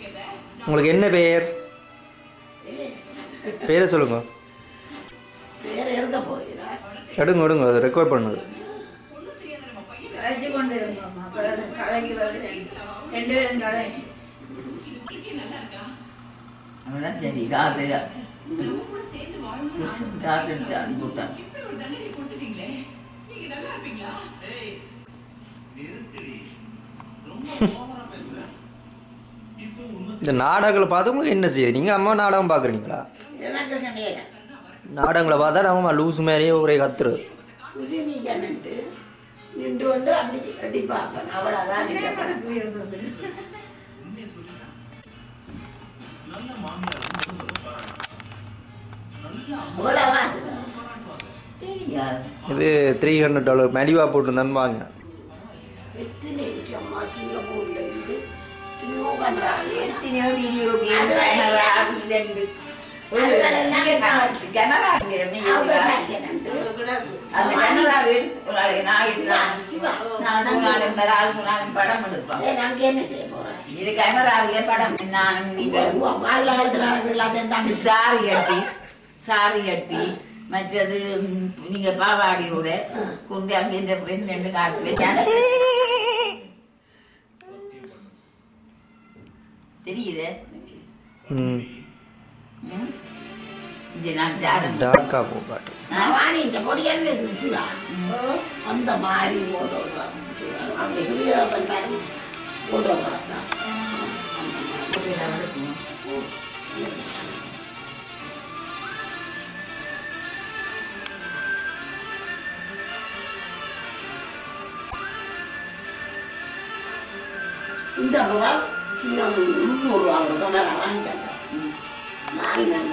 உங்களுக்கு என்ன பெயர் பேரை சொல்லுங்க வேற எடுக்க போறீங்களா எடுங்க எடுங்க அதை ரெக்கார்ட் பண்ணுது கலைச்சு கொண்டு இருந்தோம் அப்புறம் கலைக்கு வந்து ரெண்டு பேரும் கலை அவ்வளோதான் சரி காசு காசு எடுத்து அனுப்பிவிட்டான் இந்த நாடகங்களை பார்த்து உங்களுக்கு என்ன செய்யுது நீங்கள் அம்மா நாடகம் பார்க்குறீங்களா எனக்கு கிடையாது நாடகங்களை பார்த்தா நம்ம லூஸ் மாதிரியே ஒரே கத்துறது குசி நீக்கன்னுட்டு நின்று கொண்டு அப்படி கட்டி பார்ப்பேன் அவ்வளோதான் இந்த படம் அவ்வளோ வாசனை தெரியாது இது த்ரீ ஹண்ட்ரட் டாலர் மெலிவா போட்டுருந்தான்னு வாங்க எத்தனை இருக்கு அம்மா சிங்கப்பூர்ல இருந்து எத்தனையோ கன்றாங்க எத்தனையோ வீடியோ அது கேமரா இதண்டு ஒரு கேமரா அங்கே அவங்க fashion உண்டு. அந்த கேமரா வீடு ஒரு நாளைக்கு நான் சிவா, சிவா. நான் மூணு நாள் இருந்தாலும் அது மூணு நாள் படம் எடுப்பேன் ஏய், நாங்க என்ன செய்ய போறோம் இது கேமராவிலே படம் நான் நீங்கள் காதுல கழுத்துல நடக்கிற எல்லாத்தையும் தாண்டி சாரி அட்டி சாரி அட்டி மற்றது ம், நீங்க பாவாடியோட கொண்டு அங்கே இந்த ஃப்ரெண்ட் ரெண்டு காட்சி வச்சாங்க தெரியுது ம் ம்? இது நான் சாரம் டார்க்காக போ காட்டு நான் வாணி இந்த பொடியல் இருக்குது சிவா அந்த மாதிரி போட்டோ அப்படி சுயதப்பன் பாரு போட்டோ தான் இந்த முறை சின்ன முந்நூறுரூவா ஒரு கமரா வாங்கி தந்தேன் ம் நாலு